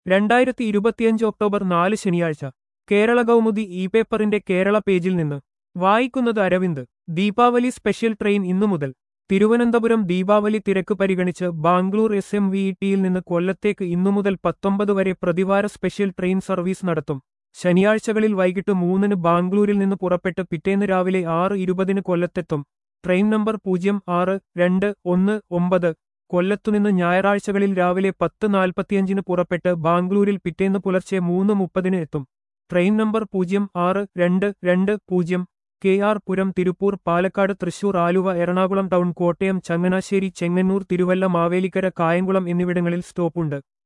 രണ്ടായിരത്തി ഇരുപത്തിയഞ്ച് ഒക്ടോബർ നാല് ശനിയാഴ്ച കേരള കൗമുദി ഇ പേപ്പറിന്റെ കേരള പേജിൽ നിന്ന് വായിക്കുന്നത് അരവിന്ദ് ദീപാവലി സ്പെഷ്യൽ ട്രെയിൻ ഇന്നു മുതൽ തിരുവനന്തപുരം ദീപാവലി തിരക്ക് പരിഗണിച്ച് ബാംഗ്ലൂർ എസ് എം വി ടിയിൽ നിന്ന് കൊല്ലത്തേക്ക് ഇന്നു മുതൽ പത്തൊമ്പത് വരെ പ്രതിവാര സ്പെഷ്യൽ ട്രെയിൻ സർവീസ് നടത്തും ശനിയാഴ്ചകളിൽ വൈകിട്ട് മൂന്നിന് ബാംഗ്ലൂരിൽ നിന്ന് പുറപ്പെട്ട് പിറ്റേന്ന് രാവിലെ ആറ് ഇരുപതിന് കൊല്ലത്തെത്തും ട്രെയിൻ നമ്പർ പൂജ്യം ആറ് രണ്ട് ഒന്ന് ഒമ്പത് കൊല്ലത്തുനിന്ന് ഞായറാഴ്ചകളിൽ രാവിലെ പത്ത് നാൽപ്പത്തിയഞ്ചിന് പുറപ്പെട്ട് ബാംഗ്ലൂരിൽ പിറ്റേന്ന് പുലർച്ചെ മൂന്ന് മുപ്പതിന് എത്തും ട്രെയിൻ നമ്പർ പൂജ്യം ആറ് രണ്ട് രണ്ട് പൂജ്യം K R Puram Tiruppur Palakkad Thrissur Aluva Ernakulam town Kottayam Changanassery Chengannur Thiruvalla Mavelikkara Kayamkulam എന്നിവിടങ്ങളിൽ സ്റ്റോപ്പുണ്ട്